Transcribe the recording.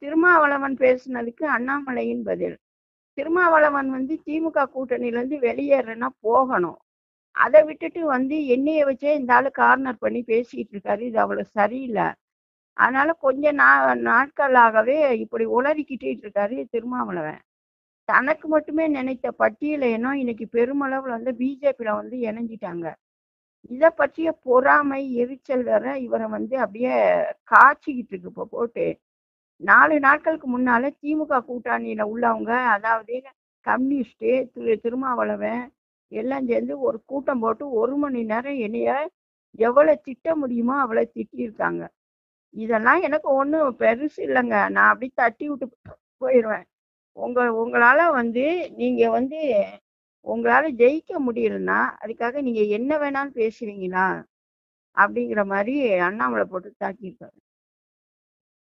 திருமாவளவன் பேசுனதுக்கு அண்ணாமலையின் பதில் திருமாவளவன் வந்து திமுக கூட்டணியிலேருந்து வெளியேறனா போகணும் அதை விட்டுட்டு வந்து என்னைய வச்சே இந்த ஆளு கார்னர் பண்ணி பேசிட்டு இருக்காரு இது அவ்வளோ சரியில்லை அதனால கொஞ்ச நா நாட்களாகவே இப்படி உளறிக்கிட்டு இருக்காரு திருமாவளவன் தனக்கு மட்டுமே நினைத்த பட்டியல இனம் இன்னைக்கு பெருமளவில் வந்து பிஜேபியில் வந்து இணைஞ்சிட்டாங்க இதை பற்றிய பொறாமை எரிச்சல் வேற இவரை வந்து அப்படியே காய்ச்சிக்கிட்டு இருக்கு இப்போ போட்டு நாலு நாட்களுக்கு முன்னால திமுக கூட்டணியில உள்ளவங்க அதாவது கம்யூனிஸ்டு திரு திருமாவளவன் எல்லாம் சேர்ந்து ஒரு கூட்டம் போட்டு ஒரு மணி நேரம் என்னைய எவ்வளவு திட்ட முடியுமோ அவ்வளோ திட்டியிருக்காங்க இதெல்லாம் எனக்கு ஒன்றும் பெருசு இல்லைங்க நான் அப்படி தட்டி விட்டு போயிடுவேன் உங்க உங்களால வந்து நீங்க வந்து உங்களால ஜெயிக்க முடியலன்னா அதுக்காக நீங்க என்ன வேணாலும் பேசுவீங்களா அப்படிங்கிற மாதிரி அண்ணாமலை போட்டு தாக்கியிருக்காரு